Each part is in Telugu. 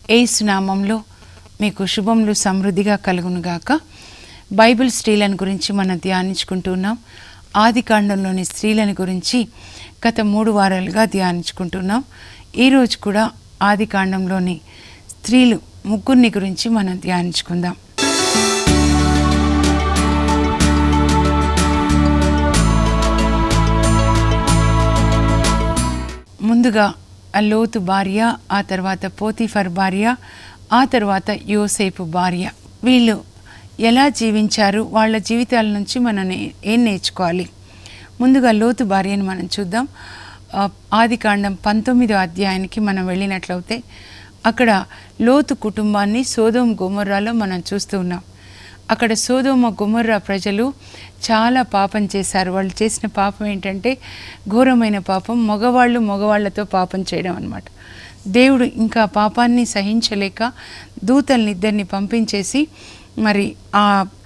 ఏసునామంలో మీకు శుభములు సమృద్ధిగా కలుగునుగాక బైబిల్ స్త్రీలను గురించి మనం ధ్యానించుకుంటున్నాం ఆది కాండంలోని స్త్రీలను గురించి గత మూడు వారాలుగా ధ్యానించుకుంటున్నాం ఈరోజు కూడా ఆది కాండంలోని స్త్రీలు ముగ్గురిని గురించి మనం ధ్యానించుకుందాం ముందుగా ఆ లోతు భార్య ఆ తర్వాత పోతిఫర్ భార్య ఆ తర్వాత యోసేపు భార్య వీళ్ళు ఎలా జీవించారు వాళ్ళ జీవితాల నుంచి మనం నే- ఏం నేర్చుకోవాలి ముందుగా లోతు భార్యను మనం చూద్దాం ఆ, ఆది కాండం పంతొమ్మిదో అధ్యాయానికి మనం వెళ్ళినట్లయితే అక్కడ లోతు కుటుంబాన్ని సోదోం గుమర్రాలో మనం చూస్తూ ఉన్నాం అక్కడ సోదోమ గుమర్రా ప్రజలు చాలా పాపం చేశారు వాళ్ళు చేసిన పాపం ఏంటంటే ఘోరమైన పాపం మగవాళ్ళు మగవాళ్ళతో పాపం చేయడం అన్నమాట దేవుడు ఇంకా పాపాన్ని సహించలేక దూతల్ని ఇద్దరిని పంపించేసి మరి ఆ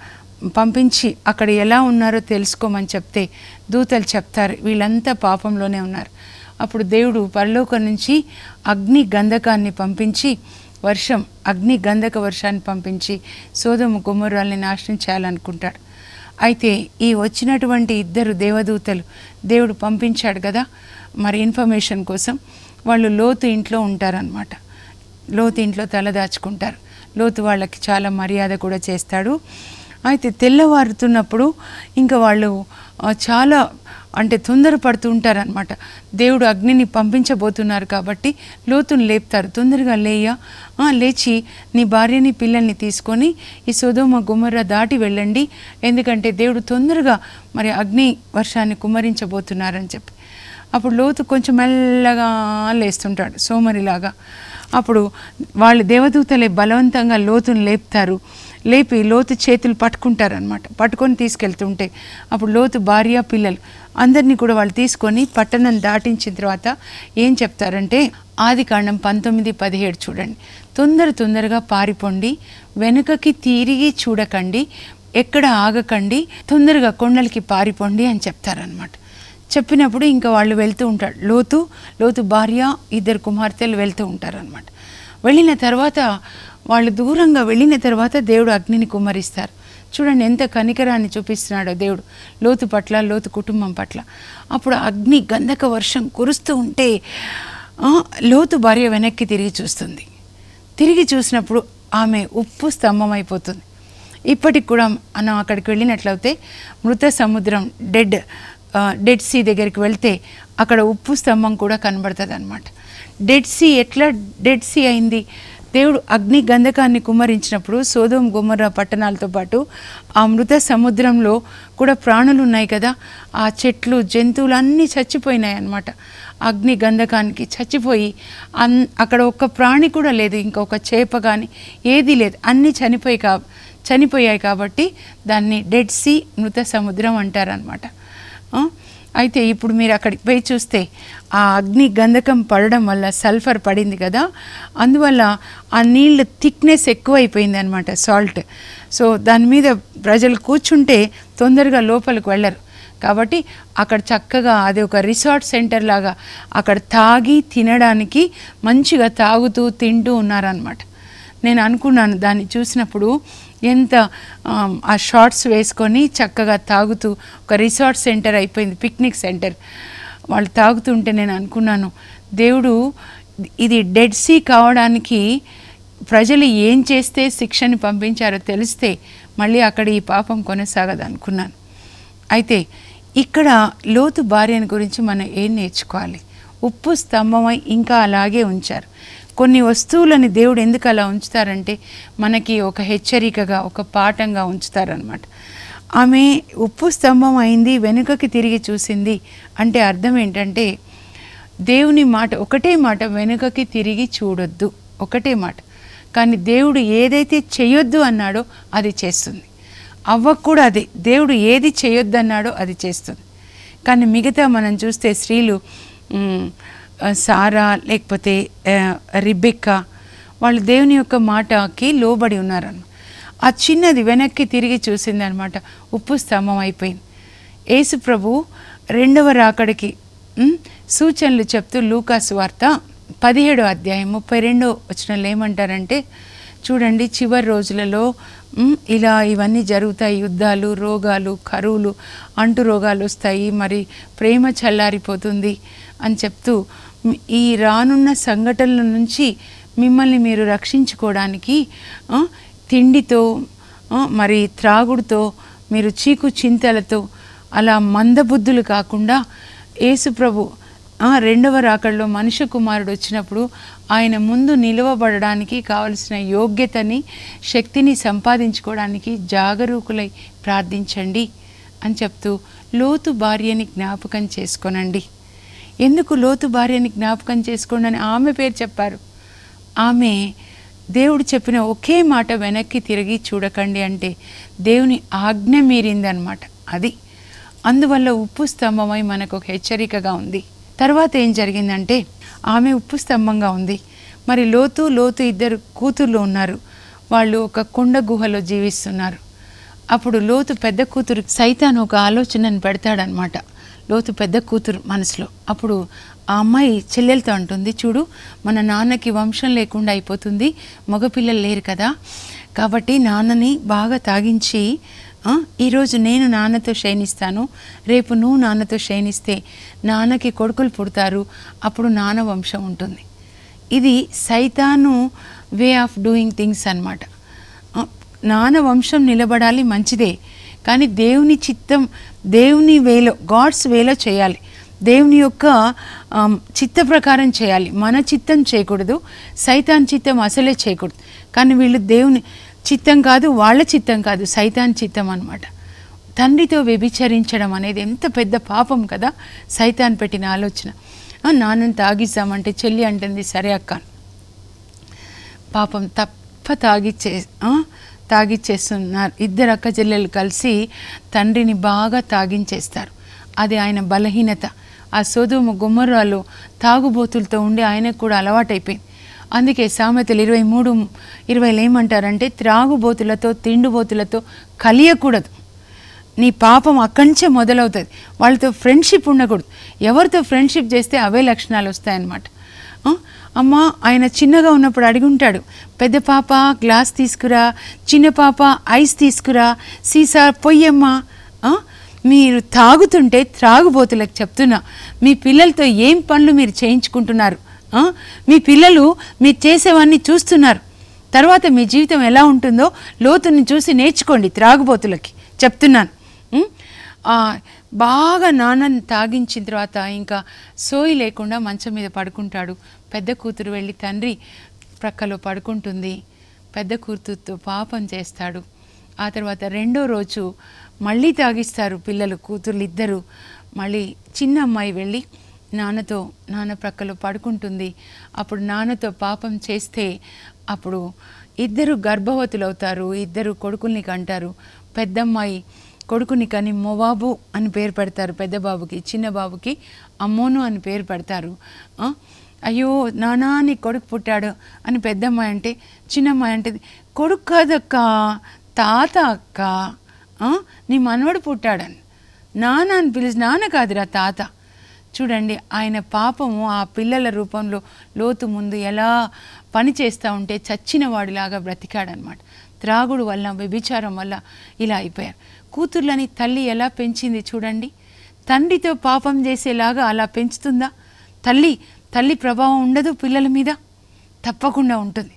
పంపించి అక్కడ ఎలా ఉన్నారో తెలుసుకోమని చెప్తే దూతలు చెప్తారు వీళ్ళంతా పాపంలోనే ఉన్నారు అప్పుడు దేవుడు పరలోకం నుంచి అగ్ని గంధకాన్ని పంపించి వర్షం అగ్ని గంధక వర్షాన్ని పంపించి సోదము గుమ్మరాల్ని నాశనం చేయాలనుకుంటాడు అయితే ఈ వచ్చినటువంటి ఇద్దరు దేవదూతలు దేవుడు పంపించాడు కదా మరి ఇన్ఫర్మేషన్ కోసం వాళ్ళు లోతు ఇంట్లో ఉంటారనమాట లోతు ఇంట్లో తలదాచుకుంటారు లోతు వాళ్ళకి చాలా మర్యాద కూడా చేస్తాడు అయితే తెల్లవారుతున్నప్పుడు ఇంకా వాళ్ళు ఆ, చాలా అంటే తొందరపడుతూ ఉంటారనమాట దేవుడు అగ్నిని పంపించబోతున్నారు కాబట్టి లోతుని లేపుతారు తొందరగా లేయ ఆ, లేచి నీ భార్యని పిల్లల్ని తీసుకొని ఈ సోదోమ గుమ్మర దాటి వెళ్ళండి ఎందుకంటే దేవుడు తొందరగా మరి అగ్ని వర్షాన్ని కుమ్మరించబోతున్నారని చెప్పి అప్పుడు లోతు కొంచెం మెల్లగా లేస్తుంటాడు సోమరిలాగా అప్పుడు వాళ్ళు దేవదూతలే బలవంతంగా లోతుని లేపుతారు లేపి లోతు చేతులు పట్టుకుంటారనమాట పట్టుకొని తీసుకెళ్తుంటే అప్పుడు లోతు భార్య పిల్లలు అందరినీ కూడా వాళ్ళు తీసుకొని పట్టణం దాటించిన తర్వాత ఏం చెప్తారంటే ఆది కాండం పంతొమ్మిది పదిహేడు చూడండి తొందర తొందరగా పారిపోండి వెనుకకి తిరిగి చూడకండి ఎక్కడ ఆగకండి తొందరగా కొండలకి పారిపోండి అని చెప్తారనమాట చెప్పినప్పుడు ఇంకా వాళ్ళు వెళ్తూ ఉంటారు లోతు లోతు భార్య ఇద్దరు కుమార్తెలు వెళ్తూ ఉంటారనమాట వెళ్ళిన తర్వాత వాళ్ళు దూరంగా వెళ్ళిన తర్వాత దేవుడు అగ్నిని కుమ్మరిస్తారు చూడండి ఎంత కనికరాన్ని చూపిస్తున్నాడో దేవుడు లోతు పట్ల లోతు కుటుంబం పట్ల అప్పుడు అగ్ని గంధక వర్షం కురుస్తూ ఉంటే ఆ, లోతు భార్య వెనక్కి తిరిగి చూస్తుంది తిరిగి చూసినప్పుడు ఆమె ఉప్పు స్తంభం అయిపోతుంది ఇప్పటికి కూడా మనం అక్కడికి వెళ్ళినట్లయితే మృత సముద్రం డెడ్ ఆ, డెడ్ సీ దగ్గరికి వెళ్తే అక్కడ ఉప్పు స్తంభం కూడా కనబడుతుంది అనమాట డెడ్ సీ ఎట్లా డెడ్ సీ అయింది దేవుడు అగ్ని గంధకాన్ని కుమ్మరించినప్పుడు సోదోం గుమ్మర పట్టణాలతో పాటు ఆ మృత సముద్రంలో కూడా ప్రాణులు ఉన్నాయి కదా ఆ చెట్లు జంతువులు అన్నీ చచ్చిపోయినాయి అన్నమాట అగ్ని గంధకానికి చచ్చిపోయి అన్ అక్కడ ఒక్క ప్రాణి కూడా లేదు ఇంకొక చేప కానీ ఏదీ లేదు అన్నీ చనిపోయి కా చనిపోయాయి కాబట్టి దాన్ని డెడ్ సీ మృత సముద్రం అంటారనమాట అయితే ఇప్పుడు మీరు అక్కడికి పోయి చూస్తే ఆ అగ్ని గంధకం పడడం వల్ల సల్ఫర్ పడింది కదా అందువల్ల ఆ నీళ్ళు థిక్నెస్ ఎక్కువైపోయింది అనమాట సాల్ట్ సో దాని మీద ప్రజలు కూర్చుంటే తొందరగా లోపలికి వెళ్ళరు కాబట్టి అక్కడ చక్కగా అది ఒక రిసార్ట్ సెంటర్ లాగా అక్కడ తాగి తినడానికి మంచిగా తాగుతూ తింటూ ఉన్నారనమాట నేను అనుకున్నాను దాన్ని చూసినప్పుడు ఎంత ఆమ్, ఆ షార్ట్స్ వేసుకొని చక్కగా తాగుతూ ఒక రిసార్ట్ సెంటర్ అయిపోయింది పిక్నిక్ సెంటర్ వాళ్ళు తాగుతుంటే నేను అనుకున్నాను దేవుడు ఇది డెడ్ సీ కావడానికి ప్రజలు ఏం చేస్తే శిక్షని పంపించారో తెలిస్తే మళ్ళీ అక్కడ ఈ పాపం కొనసాగదు అనుకున్నాను అయితే ఇక్కడ లోతు భార్యను గురించి మనం ఏం నేర్చుకోవాలి ఉప్పు స్తంభమై ఇంకా అలాగే ఉంచారు కొన్ని వస్తువులని దేవుడు ఎందుకు అలా ఉంచుతారంటే మనకి ఒక హెచ్చరికగా ఒక పాఠంగా ఉంచుతారనమాట ఆమె ఉప్పు స్తంభం అయింది వెనుకకి తిరిగి చూసింది అంటే అర్థం ఏంటంటే దేవుని మాట ఒకటే మాట వెనుకకి తిరిగి చూడొద్దు ఒకటే మాట కానీ దేవుడు ఏదైతే చేయొద్దు అన్నాడో అది చేస్తుంది అవ్వకు కూడా అదే దేవుడు ఏది చేయొద్దు అన్నాడో అది చేస్తుంది కానీ మిగతా మనం చూస్తే స్త్రీలు మ్, ఆ, సారా లేకపోతే ఆ, రిబెక్కా వాళ్ళు దేవుని యొక్క మాటకి లోబడి ఉన్నారన్న ఆ చిన్నది వెనక్కి తిరిగి చూసిందనమాట ఉప్పు స్తంభం అయిపోయింది యేసు ప్రభు రెండవ రాకడికి మ్, సూచనలు చెప్తూ లూకాసు వార్త పదిహేడో అధ్యాయం ముప్పై రెండో వచనంలో ఏమంటారంటే చూడండి చివరి రోజులలో మ్, ఇలా ఇవన్నీ జరుగుతాయి యుద్ధాలు రోగాలు కరువులు అంటు రోగాలు వస్తాయి మరి ప్రేమ చల్లారిపోతుంది అని చెప్తూ మ్, ఈ రానున్న సంఘటనల నుంచి మిమ్మల్ని మీరు రక్షించుకోవడానికి ఆ, తిండితో ఆ, మరి త్రాగుడుతో మీరు చీకు చింతలతో అలా మందబుద్ధులు కాకుండా యేసుప్రభు ఆ, రెండవ రాకడలో మనుష్య కుమారుడు వచ్చినప్పుడు ఆయన ముందు నిలవబడడానికి కావలసిన యోగ్యతని శక్తిని సంపాదించుకోవడానికి జాగరూకులై ప్రార్థించండి అని చెప్తూ లోతు భార్యని జ్ఞాపకం చేసుకోనండి ఎందుకు లోతు భార్యని జ్ఞాపకం చేసుకోండి అని ఆమె పేరు చెప్పారు ఆమె దేవుడు చెప్పిన ఒకే మాట వెనక్కి తిరిగి చూడకండి అంటే దేవుని ఆజ్ఞ మీరిందనమాట అది అందువల్ల ఉప్పు స్తంభమై మనకు ఒక హెచ్చరికగా ఉంది తర్వాత ఏం జరిగిందంటే ఆమె ఉప్పు స్తంభంగా ఉంది మరి లోతు లోతు ఇద్దరు కూతుర్లు ఉన్నారు వాళ్ళు ఒక కొండ గుహలో జీవిస్తున్నారు అప్పుడు లోతు పెద్ద కూతురు సైతాన్ ఒక ఆలోచనను పెడతాడనమాట లోతు పెద్ద కూతురు మనసులో అప్పుడు ఆ అమ్మాయి చెల్లెలతో అంటుంది చూడు మన నాన్నకి వంశం లేకుండా అయిపోతుంది మగపిల్లలు లేరు కదా కాబట్టి నాన్నని బాగా తాగించి "ఆ, ఈరోజు నేను నాన్నతో శయనిస్తాను రేపు నువ్వు నాన్నతో శయనిస్తే నాన్నకి కొడుకులు పుడతారు అప్పుడు నాన్న వంశం ఉంటుంది ఇది సైతాను వే ఆఫ్ డూయింగ్ థింగ్స్ అన్నమాట ఆ, నాన్న వంశం నిలబడాలి మంచిదే కానీ దేవుని చిత్తం దేవుని వేలో గాడ్స్ వేలో చేయాలి దేవుని యొక్క ఆమ్, చిత్త ప్రకారం చేయాలి మన చిత్తం చేయకూడదు సైతాన్ చిత్తం అసలే చేయకూడదు కానీ వీళ్ళు దేవుని చిత్తం కాదు వాళ్ళ చిత్తం కాదు సైతాన్ చిత్తం అన్నమాట తండ్రితో వ్యభిచరించడం అనేది ఎంత పెద్ద పాపం కదా సైతాన్ పెట్టిన ఆలోచన ఆ, నాన్నని తాగిస్తామంటే చెల్లి అంటుంది సరే అక్క పాపం తప్ప తాగిచ్చే ఆ, తాగిచ్చేస్తున్నారు ఇద్దరు అక్క చెల్లెలు కలిసి తండ్రిని బాగా తాగించేస్తారు అది ఆయన బలహీనత ఆ సోదోమ గుమ్మరాలు తాగుబోతులతో ఉండి ఆయనకు కూడా అలవాటైపోయింది అందుకే సామెతలు ఇరవై మూడు ఇరవైలో ఏమంటారంటే త్రాగుబోతులతో తిండిబోతులతో కలియకూడదు నీ పాపం అక్కడి నుంచే మొదలవుతుంది వాళ్ళతో ఫ్రెండ్షిప్ ఉండకూడదు ఎవరితో ఫ్రెండ్షిప్ చేస్తే అవే లక్షణాలు వస్తాయన్నమాట ఆ, అమ్మ ఆయన చిన్నగా ఉన్నప్పుడు అడిగి ఉంటాడు పెద్ద పాప గ్లాస్ తీసుకురా చిన్న పాప ఐస్ తీసుకురా సీసా పొయ్యమ్మా ఆ, మీరు తాగుతుంటే త్రాగుబోతులకు చెప్తున్నా మీ పిల్లలతో ఏం పనులు మీరు చేయించుకుంటున్నారు ఆ, మీ పిల్లలు మీరు చేసేవన్నీ చూస్తున్నారు తర్వాత మీ జీవితం ఎలా ఉంటుందో లోతుని చూసి నేర్చుకోండి త్రాగుబోతులకి చెప్తున్నాను ఉం? ఆ, బాగా నాన్నని తాగించిన తర్వాత ఇంకా సోయి లేకుండా మంచం మీద పడుకుంటాడు పెద్ద కూతురు వెళ్ళి తండ్రి ప్రక్కలో పడుకుంటుంది పెద్ద కూతురుతో పాపం చేస్తాడు ఆ తర్వాత రెండో రోజు మళ్ళీ తాగిస్తారు పిల్లలు కూతుర్లు ఇద్దరు మళ్ళీ చిన్న అమ్మాయి వెళ్ళి నాన్నతో నాన్న ప్రక్కలో పడుకుంటుంది అప్పుడు నాన్నతో పాపం చేస్తే అప్పుడు ఇద్దరు గర్భవతులు అవుతారు ఇద్దరు కొడుకుల్ని కంటారు పెద్దమ్మాయి కొడుకుని కని మొవాబు అని పేరు పెడతారు పెద్ద బాబుకి చిన్న బాబుకి అమ్మోను అని పేరు పెడతారు ఆ? అయ్యో నానా నీ కొడుకు పుట్టాడు అని పెద్దమ్మాయి అంటే చిన్నమ్మాయి అంటే కొడుకు కాదక్క తాత అక్క ఆ? నీ మనవడు పుట్టాడని నాన్న అని పిలిచి నాన్న కాదురా తాత చూడండి ఆయన పాపము ఆ పిల్లల రూపంలో లోతు ముందు ఎలా పని చేస్తూ ఉంటే చచ్చిన వాడిలాగా బ్రతికాడనమాట త్రాగుడు వల్ల వ్యభిచారం వల్ల ఇలా అయిపోయారు కూతుర్లని తల్లి ఎలా పెంచింది చూడండి తండ్రితో పాపం చేసేలాగా అలా పెంచుతుందా తల్లి తల్లి ప్రభావం ఉండదు పిల్లల మీద తప్పకుండా ఉంటుంది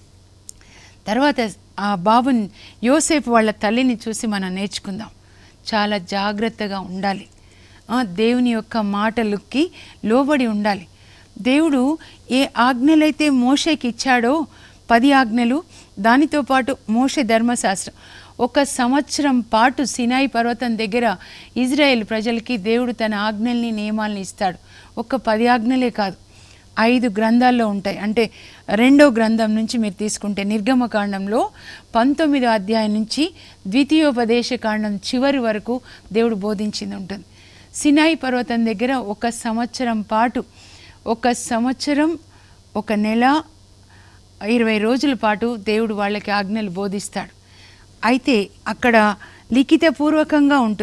తర్వాత ఆ బాబుని యోసేపు వాళ్ళ తల్లిని చూసి మనం నేర్చుకుందాం చాలా జాగ్రత్తగా ఉండాలి ఆ, దేవుని యొక్క మాటలకి లోబడి ఉండాలి దేవుడు ఏ ఆజ్ఞలైతే మోషేకి ఇచ్చాడో పది ఆజ్ఞలు దానితో పాటు మోషే ధర్మశాస్త్రం ఒక సంవత్సరం పాటు సినాయి పర్వతం దగ్గర ఇజ్రాయెల్ ప్రజలకి దేవుడు తన ఆజ్ఞల్ని నియమాల్ని ఇస్తాడు ఒక్క పది ఆజ్ఞలే కాదు ఐదు గ్రంథాల్లో ఉంటాయి అంటే రెండో గ్రంథం నుంచి మీరు తీసుకుంటే నిర్గమకాండంలో పంతొమ్మిదో అధ్యాయం నుంచి ద్వితీయోపదేశ కాండం చివరి వరకు దేవుడు బోధించింది ఉంటుంది సినాయి పర్వతం దగ్గర ఒక సంవత్సరం పాటు ఒక సంవత్సరం ఒక నెల ఇరవై రోజుల పాటు దేవుడు వాళ్ళకి ఆజ్ఞలు బోధిస్తాడు అయితే అక్కడ లిఖితపూర్వకంగా ఉంటుంది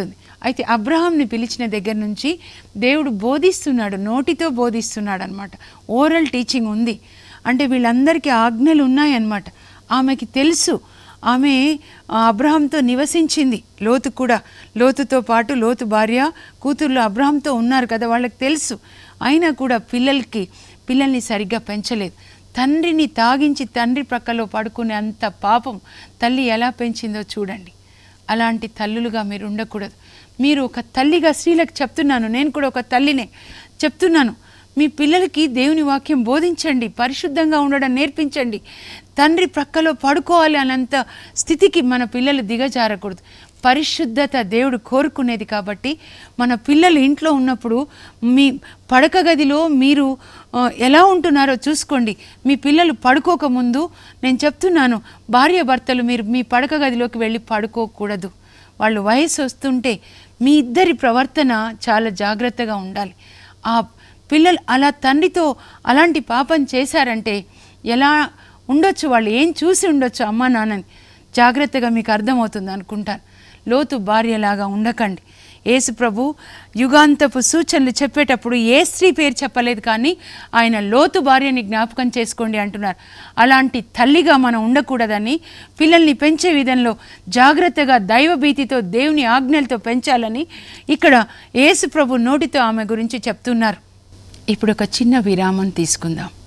అయితే అబ్రహాంని పిలిచిన దగ్గర నుంచి దేవుడు బోధిస్తున్నాడు నోటితో బోధిస్తున్నాడు అనమాట ఓరల్ టీచింగ్ ఉంది అంటే వీళ్ళందరికీ ఆజ్ఞలు ఉన్నాయన్నమాట ఆమెకి తెలుసు ఆమె ఆ, అబ్రహాంతో నివసించింది లోతు కూడా లోతుతో పాటు లోతు భార్య కూతుర్లు అబ్రహాంతో ఉన్నారు కదా వాళ్ళకి తెలుసు అయినా కూడా పిల్లలకి పిల్లల్ని సరిగ్గా పెంచలేదు తండ్రిని తాగించి తండ్రి ప్రక్కలో పడుకునే అంత పాపం తల్లి ఎలా పెంచిందో చూడండి అలాంటి తల్లులుగా మీరు ఉండకూడదు మీరు ఒక తల్లిగా స్త్రీలకు చెప్తున్నాను నేను కూడా ఒక తల్లినే చెప్తున్నాను మీ పిల్లలకి దేవుని వాక్యం బోధించండి పరిశుద్ధంగా ఉండడం నేర్పించండి తండ్రి ప్రక్కలో పడుకోవాలి అనంత స్థితికి మన పిల్లలు దిగజారకూడదు పరిశుద్ధత దేవుడు కోరుకునేది కాబట్టి మన పిల్లలు ఇంట్లో ఉన్నప్పుడు మీ పడక గదిలో మీరు ఆ, ఎలా ఉంటున్నారో చూసుకోండి మీ పిల్లలు పడుకోకముందు నేను చెప్తున్నాను భార్య భర్తలు మీరు మీ పడక గదిలోకి వెళ్ళి పడుకోకూడదు వాళ్ళు వయసు వస్తుంటే మీ ఇద్దరి ప్రవర్తన చాలా జాగ్రత్తగా ఉండాలి ఆ పిల్లలు అలా తండ్రితో అలాంటి పాపం చేశారంటే ఎలా ఉండొచ్చు వాళ్ళు ఏం చూసి ఉండొచ్చు అమ్మా నాన్నని జాగ్రత్తగా మీకు అర్థమవుతుంది అనుకుంటాను లోతు భార్యలాగా ఉండకండి యేసు ప్రభు యుగాంతపు సూచనలు చెప్పేటప్పుడు ఏ స్త్రీ పేరు చెప్పలేదు కానీ ఆయన లోతు భార్యని జ్ఞాపకం చేసుకోండి అంటున్నారు అలాంటి తల్లిగా మనం ఉండకూడదని పిల్లల్ని పెంచే విధంలో జాగ్రత్తగా దైవభీతితో దేవుని ఆజ్ఞలతో పెంచాలని ఇక్కడ యేసు ప్రభు నోటితో ఆమె గురించి చెప్తున్నారు ఇప్పుడు ఒక చిన్న విరామం తీసుకుందాం